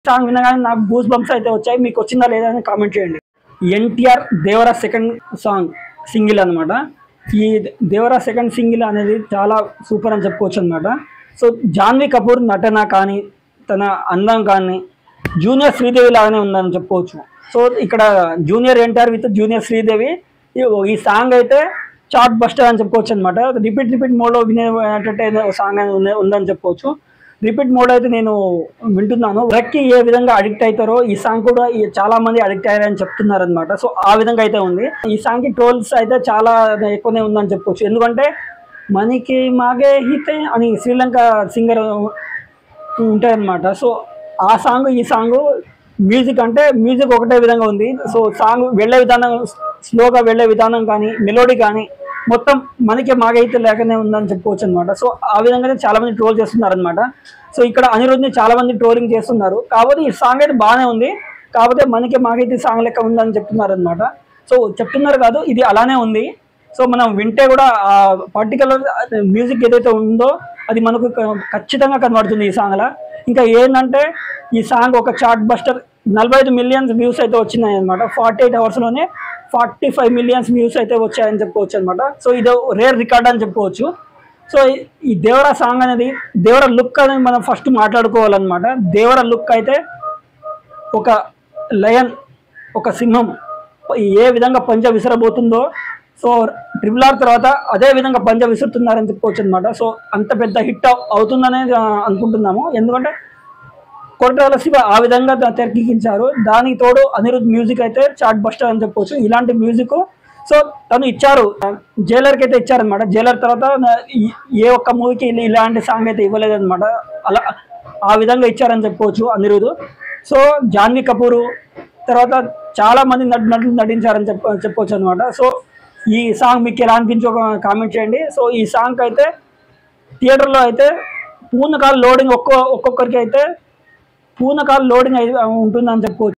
song వినగానే నాకు goose bumps అయితే వచ్చాయి మీకు వచ్చిందా లేదా అని కామెంట్ చేయండి NTR Devara second song single అనమాట ఈ దేవరా సెకండ్ సింగిల్ అనేది చాలా సూపర్ అని చెప్పుకోవచ్చు అనమాట సో జాన్వీ కపూర్ నటన కానీ తన అందం కానీ జూనియర్ శ్రీదేవి లాగానే ఉందని చెప్పుకోవచ్చు సో ఇక్కడ junior NTR with junior Sridevi ఈ- ఈ సాంగ్ అయితే చార్ట్ బస్టర్ అని చెప్పుకోవచ్చు అనమాట రిపీట్ రిపీట్ మోడ్లో వినేటట్టే సాంగ్ అనేది ఉంది- ఉందని చెప్పుకోవచ్చు రిపీట్ మోడ్ అయితే నేను వింటున్నాను డ్రగ్కి ఏ విధంగా అడిక్ట్ అవుతారో ఈ సాంగ్ కూడా ఈ చాలా మంది అడిక్ట్ అయ్యారని చెప్తున్నారు అనమాట సో ఆ విధంగా అయితే ఉంది ఈ సాంగ్ కి ట్రోల్స్ అయితే చాలా ఎక్కువనే ఉందని చెప్పుకోవచ్చు ఎందుకంటే మనకి మాగే హితే అని శ్రీలంక సింగర్ ఉంటాయన్నమాట సో ఆ సాంగ్ ఈ సాంగ్ మ్యూజిక్ అంటే మ్యూజిక్ ఒకటే విధంగా ఉంది సో సాంగ్ వెళ్ళే విధానం స్లోగా వెళ్ళే విధానం కానీ మెలోడీ కానీ మొత్తం మనకి మాగైతే లేకనే ఉందని చెప్పుకోవచ్చు అనమాట సో ఆ విధంగానే చాలా మంది ట్రోల్ చేస్తున్నారు అనమాట సో ఇక్కడ అనిరుద్ని చాలా మంది ట్రోలింగ్ చేస్తున్నారు కాకపోతే ఈ సాంగ్ అయితే బాగానే ఉంది కాకపోతే మనకి మాగైతే సాంగ్ లెక్క ఉందని చెప్తున్నారు అనమాట సో చెప్తున్నారు కాదు ఇది అలానే ఉంది సో మనం వింటే కూడా ఆ పర్టికులర్ మ్యూజిక్ ఏదైతే ఉందో అది మనకు క- ఖచ్చితంగా కనబడుతుంది ఈ సాంగ్లో ఇంకా ఏంటంటే ఈ సాంగ్ ఒక చార్ట్ బస్టర్ నలభై ఐదు మిలియన్స్ వ్యూస్ అయితే వచ్చినాయి అనమాట ఫార్టీ ఎయిట్ అవర్స్లోనే ఫార్టీ ఫైవ్ మిలియన్స్ వ్యూస్ అయితే వచ్చాయని చెప్పుకోవచ్చు అనమాట సో ఇది రేర్ రికార్డ్ అని చెప్పుకోవచ్చు సో ఈ- ఈ దేవరా సాంగ్ అనేది దేవర లుక్ అనేది మనం ఫస్ట్ మాట్లాడుకోవాలన్నమాట దేవర లుక్ అయితే ఒక లయన్ ఒక సింహం ఏ విధంగా పంజ విసరబోతుందో సో ట్రిపుల్ ఆర్ తర్వాత అదే విధంగా పంజ విసురుతున్నారని చెప్పుకోవచ్చు అనమాట సో అంత పెద్ద హిట్ అవుతుందనే ఆ, అనుకుంటున్నాము ఎందుకంటే కొరటాల శివ ఆ విధంగా దా- తెరకెక్కించారు దానికి తోడు అనిరుద్ మ్యూజిక్ అయితే చాట్ బస్టర్ అని చెప్పొచ్చు ఇలాంటి మ్యూజిక్ సో తను ఇచ్చారు జైలర్కి అయితే ఇచ్చారనమాట జైలర్ తర్వాత నా- ఈ- ఏ ఒక్క మూవీకి ఇలాంటి సాంగ్ అయితే ఇవ్వలేదన్నమాట అలా ఆ విధంగా ఇచ్చారని చెప్పుకోవచ్చు అనిరుద్ సో జాన్వీ కపూరు తర్వాత చాలా మంది నటు నటులు నటించారని చెప్ప చెప్పొచ్చు అనమాట సో ఈ సాంగ్ మీకు ఎలా అనిపించో కామెంట్ చేయండి సో ఈ సాంగ్ అయితే థియేటర్లో అయితే పూర్ణకాల లోడింగ్ ఒక్కో ఒక్కొక్కరికి అయితే పూర్ణకాల లోడింగ్ అయి ఉంటుందని చెప్పుకోవచ్చు